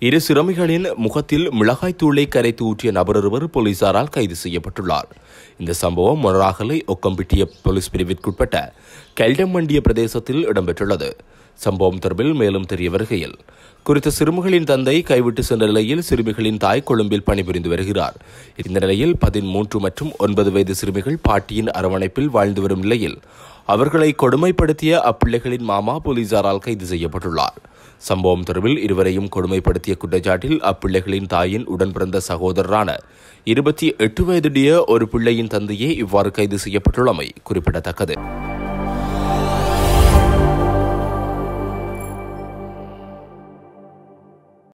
இரு சிறுமிகளின் முகத்தில் மிளகாய் தூளை கரைத்து ஊற்றிய நபர் ஒருவர் போலீசாரால் கைது செய்யப்பட்டுள்ளார் இந்த சம்பவம் மொனராகலை ஒக்கம்பிட்டிய போலீஸ் பிரிவிற்குட்பட்ட கெல்டமண்டிய பிரதேசத்தில் இடம்பெற்றுள்ளது சம்பவம் தொடர்பில் மேலும் தெரிய வருகையில் குறித்த சிறுமிகளின் தந்தை கைவிட்டு சென்ற நிலையில் சிறுமிகளின் தாய் கொழும்பில் பணிபுரிந்து வருகிறார் இந்த நிலையில் பதிமூன்று மற்றும் ஒன்பது வயது சிறுமிகள் பாட்டியின் அரவணைப்பில் வாழ்ந்து வரும் நிலையில் அவர்களை கொடுமைப்படுத்திய அப்பிள்ளைகளின் மாமா போலீசாரால் கைது செய்யப்பட்டுள்ளார் சம்பவம் தொடர்பில் இருவரையும் கொடுமைப்படுத்திய குற்றச்சாட்டில் அப்பிள்ளைகளின் தாயின் உடன் பிறந்த சகோதரரான இருபத்தி எட்டு வயதுடைய ஒரு பிள்ளையின் தந்தையே இவ்வாறு கைது செய்யப்பட்டுள்ளமை குறிப்பிடத்தக்கது